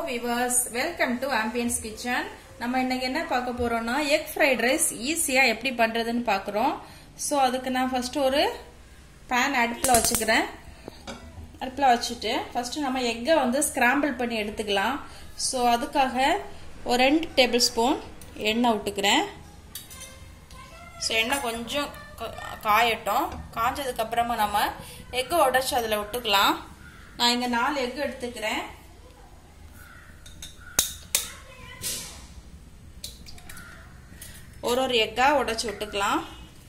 viewers welcome to ambience kitchen நம்ம இன்னைக்கு என்ன பார்க்க போறோம்னா எக் ஃப்ரைட் ரைஸ் ஈஸியா எப்படி பண்றதுன்னு பார்க்குறோம் ஸோ அதுக்கு நான் ஃபர்ஸ்ட் ஒரு பேன் அடுப்பில் வச்சுக்கிறேன் அடுப்பில் வச்சுட்டு ஃபர்ஸ்ட் நம்ம எக்கை வந்து ஸ்கிராம்பிள் பண்ணி எடுத்துக்கலாம் ஸோ அதுக்காக ஒரு ரெண்டு டேபிள் ஸ்பூன் எண்ணெய் விட்டுக்கிறேன் ஸோ எண்ணெய் கொஞ்சம் காயட்டும் காஞ்சதுக்கு அப்புறமா நம்ம எக்கை உடச்சி அதில் விட்டுக்கலாம் நான் இங்கே நாலு எக்கு எடுத்துக்கிறேன் ஒரு ஒரு எக்கா உடச்சி விட்டுக்கலாம்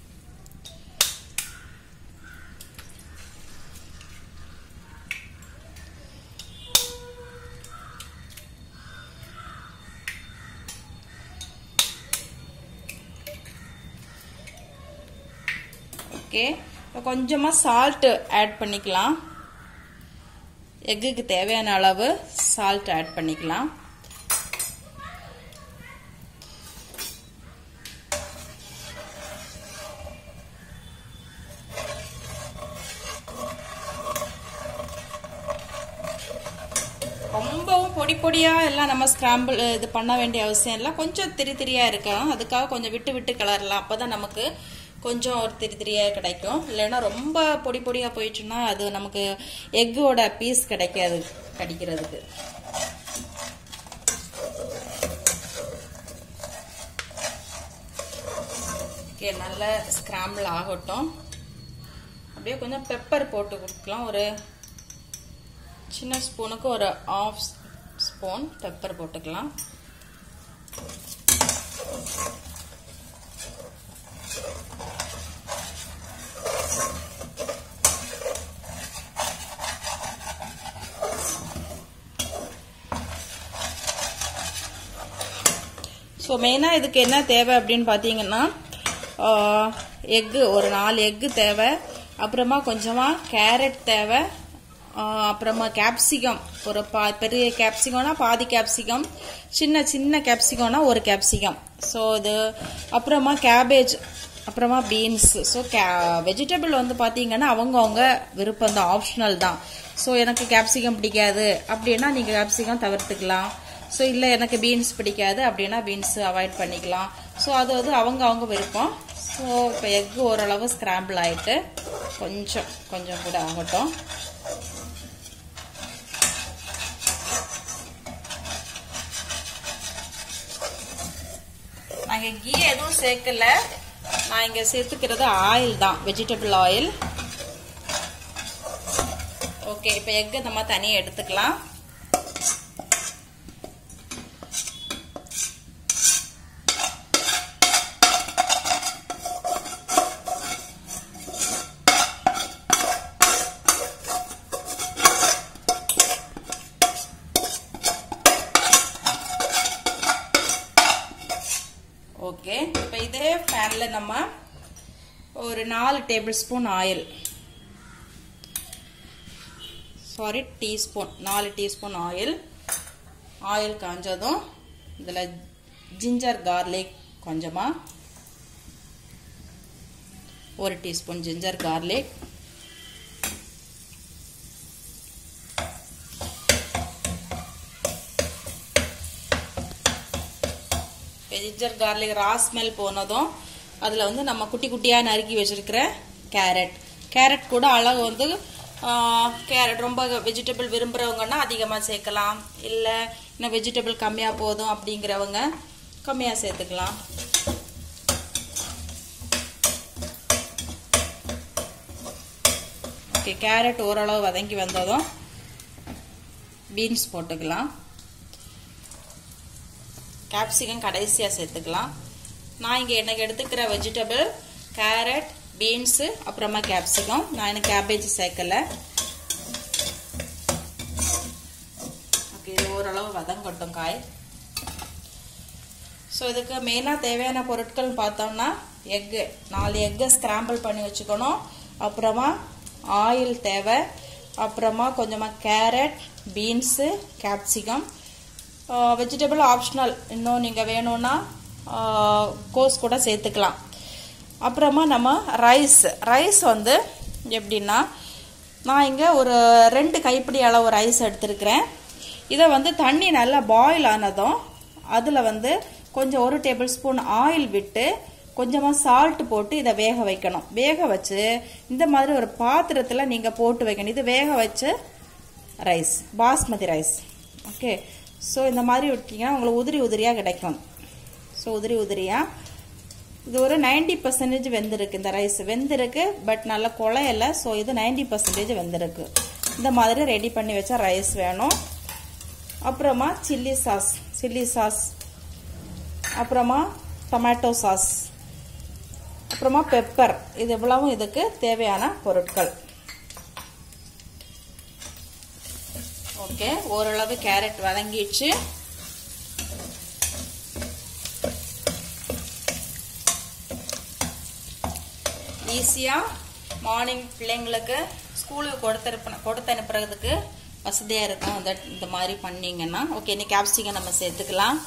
ஓகே இப்போ கொஞ்சமாக சால்ட்டு ஆட் பண்ணிக்கலாம் எக்குக்கு தேவையான அளவு சால்ட் ஆட் பண்ணிக்கலாம் ரொம்பவும் பொடி பொடியாக எல்லாம் நம்ம ஸ்கிராம்பிள் இது பண்ண வேண்டிய அவசியம் இல்லை கொஞ்சம் திரி திரியாக இருக்கணும் அதுக்காக கொஞ்சம் விட்டு விட்டு கலரலாம் அப்போ தான் நமக்கு கொஞ்சம் ஒரு திரி திரியாக கிடைக்கும் இல்லைன்னா ரொம்ப பொடி பொடியாக போயிடுச்சுன்னா அது நமக்கு எக்கோட பீஸ் கிடைக்காது கடிக்கிறதுக்கு ஓகே நல்ல ஸ்கிராம்பிள் ஆகட்டும் அப்படியே கொஞ்சம் பெப்பர் போட்டு கொடுக்கலாம் ஒரு சின்ன ஸ்பூனுக்கு ஒரு ஆஃப் ஸ்பூன் பெப்பர் போட்டுக்கலாம் ஸோ மெயினாக இதுக்கு என்ன தேவை அப்படின்னு பார்த்தீங்கன்னா எக்கு ஒரு நாலு எக்கு தேவை அப்புறமா கொஞ்சமாக கேரட் தேவை அப்புறமா கேப்சிகம் ஒரு பா பெரிய கேப்சிகம்னா பாதி கேப்சிகம் சின்ன சின்ன கேப்சிகம்னா ஒரு கேப்சிகம் ஸோ இது அப்புறமா கேபேஜ் அப்புறமா பீன்ஸ் ஸோ கே வெஜிடபிள் வந்து பார்த்தீங்கன்னா அவங்கவுங்க விருப்பம் தான் ஆப்ஷனல் தான் ஸோ எனக்கு கேப்சிகம் பிடிக்காது அப்படின்னா நீங்கள் கேப்சிகம் தவிர்த்துக்கலாம் ஸோ இல்லை எனக்கு பீன்ஸ் பிடிக்காது அப்படின்னா பீன்ஸ் அவாய்ட் பண்ணிக்கலாம் ஸோ அது வந்து அவங்க அவங்க விருப்பம் ஸோ இப்போ எக்கு ஓரளவு ஸ்கிராம்பிள் ஆகிட்டு கொஞ்சம் கொஞ்சம் கூட ஆகட்டும் நாங்கள் கீ எதுவும் சேர்க்கல நான் இங்கே சேர்த்துக்கிறது ஆயில் தான் வெஜிடபிள் ஆயில் ஓகே இப்போ எக்கு நம்ம தனியாக எடுத்துக்கலாம் ஓகே இப்போ இதே பேனில் நம்ம ஒரு நாலு tablespoon oil sorry teaspoon நாலு டீஸ்பூன் ஆயில் ஆயில் காஞ்சதும் இதில் ஜிஞ்சர் கார்லிக் கொஞ்சமாக ஒரு teaspoon ginger garlic ginger garlic raw smell போனதும் அதில் வந்து நம்ம குட்டி குட்டியாக நறுக்கி வச்சிருக்கிற கேரட் கேரட் கூட அளவு வந்து கேரட் ரொம்ப வெஜிடபிள் விரும்புகிறவங்கன்னா அதிகமாக சேர்க்கலாம் இல்லை இன்னும் வெஜிடபிள் கம்மியாக போதும் அப்படிங்கிறவங்க கம்மியாக சேர்த்துக்கலாம் ஓகே கேரட் ஓரளவு வதங்கி வந்ததும் பீன்ஸ் போட்டுக்கலாம் கேப்சிகம் கடைசியாக சேர்த்துக்கலாம் நான் இங்கே எனக்கு எடுத்துக்கிற வெஜிடபிள் கேரட் பீன்ஸு அப்புறமா கேப்சிகம் நான் எனக்கு கேபேஜ் சேர்க்கலை ஓகே இது ஓரளவு வதங்கட்டும் காய் ஸோ இதுக்கு மெயினாக தேவையான பொருட்கள் பார்த்தோம்னா எக்கு நாலு எக்கை ஸ்கிராம்பிள் பண்ணி வச்சுக்கணும் அப்புறமா ஆயில் தேவை அப்புறமா கொஞ்சமாக carrot beans capsicum vegetable optional இன்னும் நீங்கள் வேணும்னா கோஸ் கூட சேர்த்துக்கலாம் அப்புறமா நம்ம ரைஸ் ரைஸ் வந்து எப்படின்னா நான் இங்கே ஒரு ரெண்டு கைப்பிடி அளவு ரைஸ் எடுத்திருக்கிறேன் இதை வந்து தண்ணி நல்லா பாயில் ஆனதும் அதில் வந்து கொஞ்சம் ஒரு டேபிள் ஸ்பூன் ஆயில் விட்டு கொஞ்சமாக சால்ட் போட்டு இதை வேக வைக்கணும் வேக வச்சு இந்த மாதிரி ஒரு பாத்திரத்தில் நீங்கள் போட்டு வைக்கணும் இது வேக வச்ச rice basmati rice okay so இந்த மாதிரி விட்டீங்கன்னா உங்களுக்கு உதிரி உதிரியாக கிடைக்கும் ஸோ உதிரி உதிரியாக இது ஒரு நைன்டி பர்சன்டேஜ் வெந்திருக்கு இந்த ரைஸ் வெந்திருக்கு பட் நல்ல குழையல ஸோ இது நைன்டி பர்சன்டேஜ் வெந்திருக்கு இந்த மாதிரி ரெடி பண்ணி வச்ச ரைஸ் வேணும் அப்புறமா சில்லி சாஸ் சில்லி சாஸ் அப்புறமா டொமேட்டோ சாஸ் அப்புறமா பெப்பர் இது இவ்வளவும் இதுக்கு தேவையான பொருட்கள் ஓகே ஓரளவு கேரட் வதங்கிடுச்சு ஈஸியாக மார்னிங் பிள்ளைங்களுக்கு ஸ்கூலுக்கு கொடுத்து கொடுத்து அனுப்புறதுக்கு வசதியாக இருக்கும் தட் இந்த மாதிரி பண்ணீங்கன்னா ஓகே இன்னைக்கு கேப்சிகம் நம்ம சேர்த்துக்கலாம்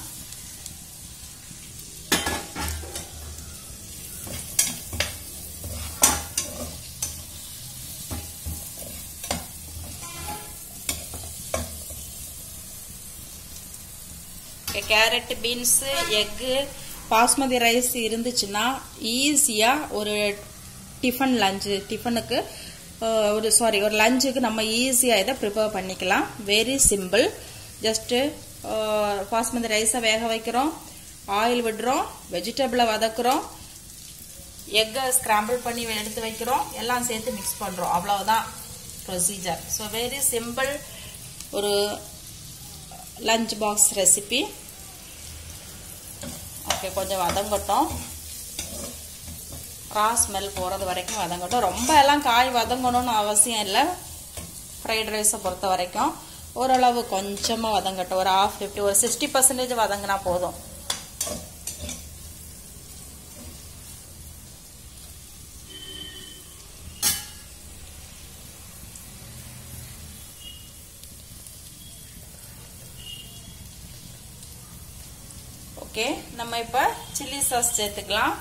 carrot beans egg basmati rice இருந்துச்சுன்னா ஈஸியாக ஒரு டிஃபன் லஞ்சு டிஃபனுக்கு ஒரு சாரி ஒரு லஞ்சுக்கு நம்ம ஈஸியாக இதை ப்ரிப்பேர் பண்ணிக்கலாம் வெரி சிம்பிள் ஜஸ்ட்டு பாஸ்மதி ரைஸை வேக வைக்கிறோம் ஆயில் விடுறோம் வெஜிடபிளை வதக்குறோம் எக்கை ஸ்கிராம்பிள் பண்ணி எடுத்து வைக்கிறோம் எல்லாம் சேர்த்து மிக்ஸ் பண்ணுறோம் அவ்வளவுதான் ப்ரொசீஜர் ஸோ வெரி சிம்பிள் ஒரு லஞ்ச் பாக்ஸ் ரெசிபி ஓகே கொஞ்சம் வதங்கட்டும் ரா ஸ்மெல் போகிறது வரைக்கும் வதங்கட்டும் ரொம்ப எல்லாம் காய் வதங்கணும்னு அவசியம் இல்லை ஃப்ரைட் ரைஸை பொறுத்த வரைக்கும் ஓரளவு கொஞ்சமாக வதங்கட்டும் ஒரு ஆஃப் ஃபிஃப்டி ஒரு சிக்ஸ்டி பர்சன்டேஜ் வதங்கினா போதும் ஓகே நம்ம இப்போ சில்லி சாஸ் சேர்த்துக்கலாம்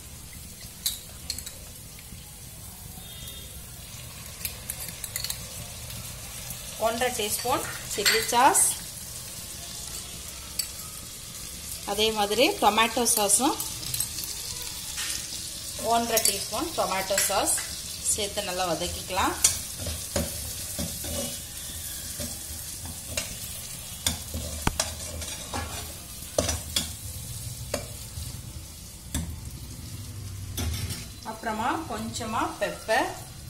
ஒன்றரை டீஸ்பூன் சில்லி சாஸ் அதே மாதிரி டொமேட்டோ சாஸும் ஒன்றரை டீஸ்பூன் டொமேட்டோ சாஸ் சேர்த்து நல்லா வதக்கிக்கலாம் அப்புறமா கொஞ்சமா பெப்பர்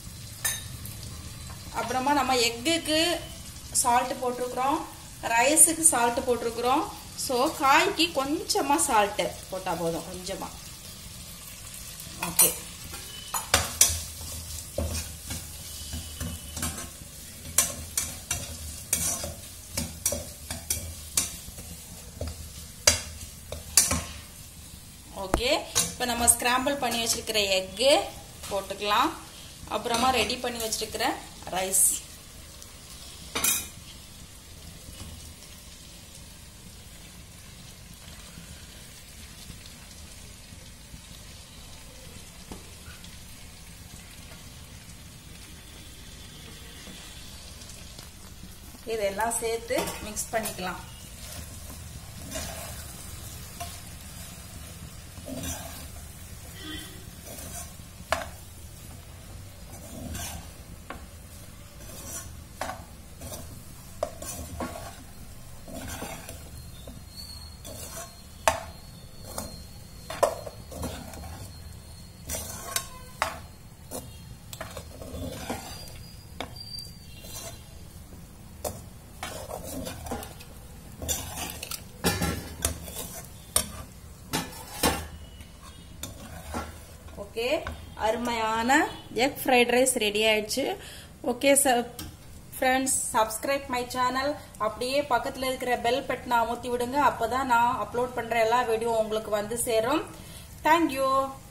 அப்புறமா நம்ம எக்குக்கு சால்ட் போட்டிருக்கிறோம் ரைஸுக்கு சால்ட் போட்டிருக்கிறோம் ஸோ காய்க்கு கொஞ்சமா சால்ட்டு போட்டால் போதும் கொஞ்சமா ஓகே ஓகே இப்போ நம்ம ஸ்கிராம்பிள் பண்ணி வச்சிருக்கிற எக்கு போட்டுக்கலாம் அப்புறமா ரெடி பண்ணி வச்சிருக்கிற ரைஸ் இதெல்லாம் சேர்த்து மிக்ஸ் பண்ணிக்கலாம் ஓகே அருமையான எக் ஃப்ரைட் ரைஸ் ரெடி ஆயிடுச்சு okay sir friends subscribe my channel அப்படியே பக்கத்தில் இருக்கிற பெல் பட்டனை அமுத்தி விடுங்க அப்போதான் நான் அப்லோட் பண்ற எல்லா வீடியோ உங்களுக்கு வந்து சேரும் தேங்க்யூ